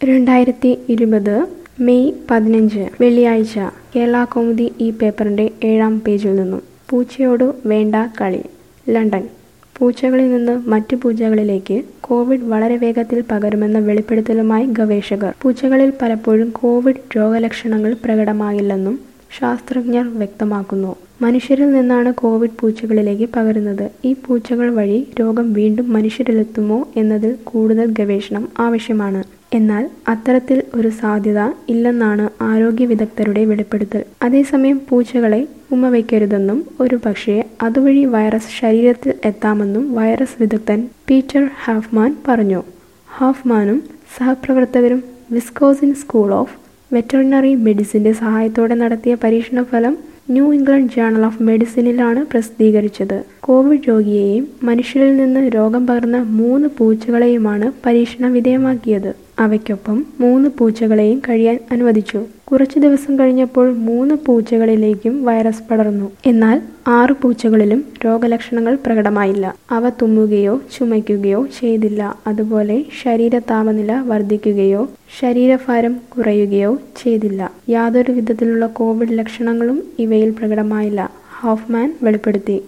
രണ്ടായിരത്തി ഇരുപത് മെയ് പതിനഞ്ച് വെള്ളിയാഴ്ച കേരള കൗമുദി ഈ പേപ്പറിന്റെ ഏഴാം പേജിൽ നിന്നും പൂച്ചയോട് വേണ്ട കളി ലണ്ടൻ പൂച്ചകളിൽ നിന്ന് മറ്റു പൂച്ചകളിലേക്ക് കോവിഡ് വളരെ വേഗത്തിൽ പകരുമെന്ന വെളിപ്പെടുത്തലുമായി ഗവേഷകർ പൂച്ചകളിൽ പലപ്പോഴും കോവിഡ് രോഗലക്ഷണങ്ങൾ പ്രകടമാകില്ലെന്നും ശാസ്ത്രജ്ഞർ വ്യക്തമാക്കുന്നു മനുഷ്യരിൽ നിന്നാണ് കോവിഡ് പൂച്ചകളിലേക്ക് പകരുന്നത് ഈ പൂച്ചകൾ വഴി രോഗം വീണ്ടും മനുഷ്യരിലെത്തുമോ എന്നതിൽ കൂടുതൽ ഗവേഷണം ആവശ്യമാണ് എന്നാൽ അത്തരത്തിൽ ഒരു സാധ്യത ഇല്ലെന്നാണ് ആരോഗ്യ വിദഗ്ധരുടെ വെളിപ്പെടുത്തൽ അതേസമയം പൂച്ചകളെ ഉമ്മ വയ്ക്കരുതെന്നും ഒരു പക്ഷേ അതുവഴി വൈറസ് ശരീരത്തിൽ എത്താമെന്നും വൈറസ് വിദഗ്ധൻ പീറ്റർ ഹാഫ്മാൻ പറഞ്ഞു ഹാഫ്മാനും സഹപ്രവർത്തകരും വിസ്കോസിൻ സ്കൂൾ ഓഫ് വെറ്ററിനറി മെഡിസിന്റെ സഹായത്തോടെ നടത്തിയ പരീക്ഷണ ഫലം ന്യൂ ഇംഗ്ലണ്ട് ജേണൽ ഓഫ് മെഡിസിനിലാണ് പ്രസിദ്ധീകരിച്ചത് കോവിഡ് രോഗിയെയും മനുഷ്യരിൽ നിന്ന് രോഗം പകർന്ന മൂന്ന് പൂച്ചകളെയുമാണ് പരീക്ഷണ വിധേയമാക്കിയത് അവയ്ക്കൊപ്പം മൂന്ന് പൂച്ചകളെയും കഴിയാൻ അനുവദിച്ചു കുറച്ചു ദിവസം കഴിഞ്ഞപ്പോൾ മൂന്ന് പൂച്ചകളിലേക്കും വൈറസ് പടർന്നു എന്നാൽ ആറ് പൂച്ചകളിലും രോഗലക്ഷണങ്ങൾ പ്രകടമായില്ല അവ തുമ്മുകയോ ചുമയ്ക്കുകയോ ചെയ്തില്ല അതുപോലെ ശരീര താപനില വർദ്ധിക്കുകയോ ശരീരഭാരം കുറയുകയോ ചെയ്തില്ല യാതൊരു വിധത്തിലുള്ള കോവിഡ് ലക്ഷണങ്ങളും ഇവയിൽ പ്രകടമായില്ല ഹോഫ്മാൻ വെളിപ്പെടുത്തി